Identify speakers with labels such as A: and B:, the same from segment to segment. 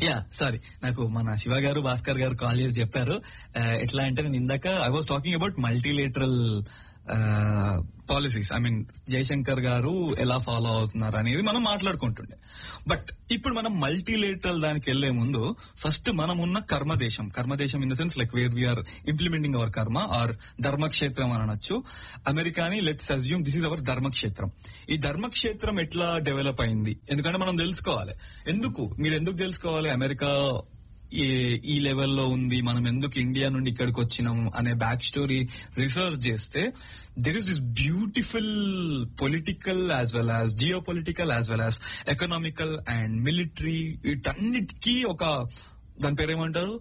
A: yeah sorry నాకు మన శివ గారు భాస్కర్ గారు కాల్ చేసి చెప్పారు ఆ, ఎట్లా అంటే నేను ఇందాక I was talking about multilateral policies I mean Jaishankar garu ఎలా ఫాలో అవుతున్నారు అనేది మనం మాట్లాడుకుంటుండే బట్ ఇప్పుడు మనం మల్టీలేటరల్ దానికి వెళ్లే ముందు ఫస్ట్ మనం ఉన్న కర్మదేశం కర్మదేశం in the sense like where we are implementing our karma or ధర్మక్షేత్రం అని అనొచ్చు అమెరికాని let's assume this is our ధర్మక్షేత్రం ఈ ధర్మక్షేత్రం ఎట్లా డెవలప్ అయింది ఎందుకంటే మనం తెలుసుకోవాలి ఎందుకు మీరు ఎందుకు తెలుసుకోవాలి అమెరికా ఈ- ఈ లెవెల్లో ఉంది మనం ఎందుకు ఇండియా నుండి ఇక్కడికి వచ్చినాం అనే బ్యాక్ స్టోరీ రీసెర్చ్ చేస్తే there is this beautiful political as well as geopolitical as well as economical and military వీటన్నిటికీ ఒక దాని పేరు ఏమంటారు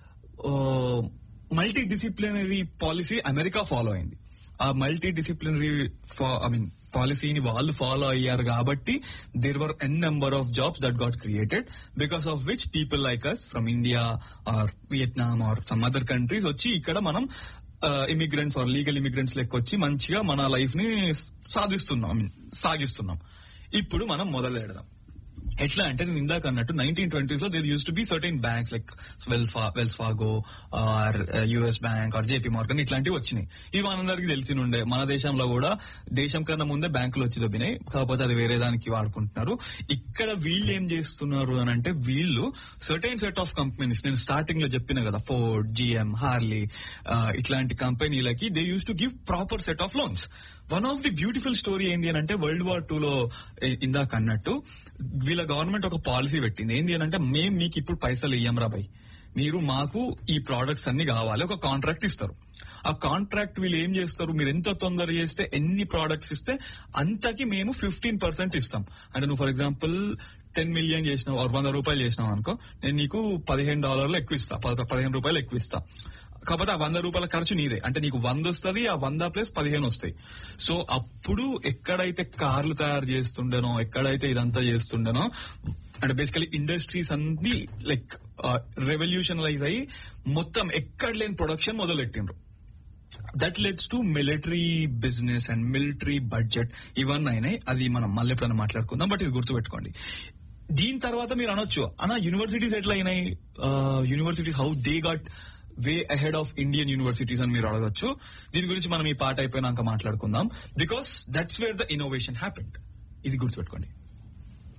A: multidisciplinary policy America follow అయింది ఆ మల్టీ డిసిప్లినరీ ఐ మీన్ పాలసీని వాళ్ళు ఫాలో అయ్యారు కాబట్టి there were N number of jobs that got created because of which people like us from India or Vietnam or some other countries వచ్చి ఇక్కడ మనం immigrants are legal immigrants లెక్క వచ్చి మంచిగా మన లైఫ్ ని సాధిస్తున్నాం I mean, సాగిస్తున్నాం ఇప్పుడు మనం మొదలు పెడదాం ఎట్లా అంటే నేను ఇందాక అన్నట్టు నైన్టీన్ ట్వంటీస్ లో there used to be certain banks like Wells Wells Fargo or US bank or JP Morgan ఇట్లాంటివి వచ్చినాయి ఇవి మనందరికి తెలిసి ఉండే మన దేశంలో కూడా దేశం కన్నా ముందే బ్యాంకులు వచ్చి దొబ్బినాయి కాకపోతే అది వేరే దానికి వాడుకుంటున్నారు ఇక్కడ వీళ్ళు ఏం చేస్తున్నారు అని అంటే వీళ్ళు సర్టైన్ సెట్ ఆఫ్ కంపెనీస్ నేను స్టార్టింగ్ లో చెప్పిన కదా ఫోర్డ్ జిఎం హార్లీ ఇట్లాంటి కంపెనీలకి they used to give proper set of loans one of the beautiful story ఏంటి అని అంటే వరల్డ్ వార్ టూ లో ఇ- ఇందాక అన్నట్టు వీళ్ళ గవర్నమెంట్ ఒక పాలసీ పెట్టింది ఏంటి అని అంటే మేము మీకు ఇప్పుడు పైసలు ఇయ్యం రా భయ్ మీరు మాకు ఈ ప్రోడక్ట్స్ అన్ని కావాలి ఒక కాంట్రాక్ట్ ఇస్తారు ఆ కాంట్రాక్ట్ వీళ్ళు ఏం చేస్తారు మీరు ఎంత తొందర చేస్తే ఎన్ని ప్రోడక్ట్స్ ఇస్తే అంతకి మేము ఫిఫ్టీన్ పర్సెంట్ ఇస్తాం అంటే నువ్వు ఫర్ ఎగ్జాంపుల్ టెన్ మిలియన్ చేసినావు ఆరు వంద రూపాయలు చేసినావు అనుకో నేను నీకు పదిహేను డాలర్లు ఎక్కువ ఇస్తా పద- పదిహేను రూపాయలు ఎక్కువ ఇస్తా కాకపోతే ఆ వంద రూపాయల ఖర్చు నీదే అంటే నీకు వంద వస్తుంది ఆ వంద ప్లస్ పదిహేను వస్తాయి సో అప్పుడు ఎక్కడైతే కార్లు తయారు చేస్తుండేనో ఎక్కడైతే ఇదంతా చేస్తుండేనో అంటే బేసికలీ ఇండస్ట్రీస్ అన్ని లైక్ రెవల్యూషనలైజ్ అయ్యి మొత్తం ఎక్కడ లేని ప్రొడక్షన్ మొదలెట్టిండ్రు that lets to military business and military budget ఇవన్నీ అయినాయి అది మనం మళ్ళీ ఎప్పుడైనా మాట్లాడుకుందాం బట్ ఇది గుర్తుపెట్టుకోండి దీని తర్వాత మీరు అనొచ్చు అన్న యూనివర్సిటీస్ ఎట్లా అయినాయి universities how they got way ahead of Indian universities అని మీరు అడగచ్చు దీని గురించి మనం ఈ పాట అయిపోయినాక మాట్లాడుకుందాం because that's where the innovation happened ఇది గుర్తుపెట్టుకోండి